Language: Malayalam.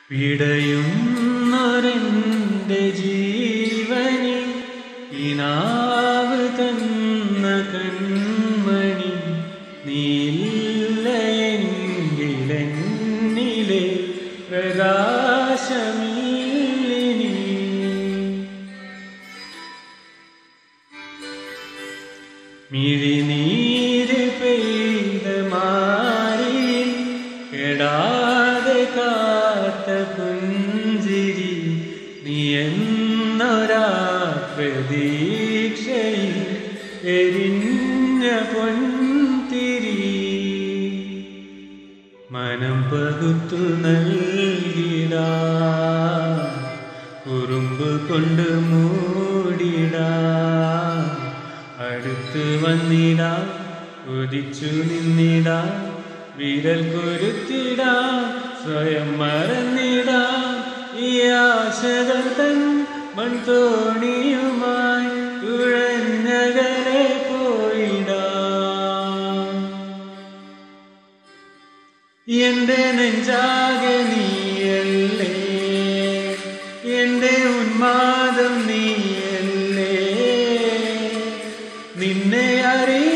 പിടയുന്നൊരെൻ്റെ ജീവനി ഇനാവ് തന്ന കൺമണി നീല്ല എങ്കിലെന്നിലെ പ്രകാശമില്ലിനി മിഴിനീര് പെയ്ത മാറി കെടാതെ കാത്ത പുഞ്ചിരി നീ എന്നൊരാ പ്രതീക്ഷയിൽ എരിഞ്ഞ പൊൻതിരി മനം പകുത്തു നൽകിടാ കുറുമ്പ് കൊണ്ട് മൂടിടാ അടുത്ത് വന്നിടാ ഉദിച്ചു നിന്നിടാ വിരൽ കൊരുത്തിടാ സ്വയം മറന്നിടാ ഈ ആശകൾ തൻ മൺതോണിയുമായി തുഴഞ്ഞകലെ പോയിടാ എന്റെ നെഞ്ചാകെ നീയല്ലേ എന്റെ ഉന്മാദം നീയല്ലേ നിന്നെ അറിയ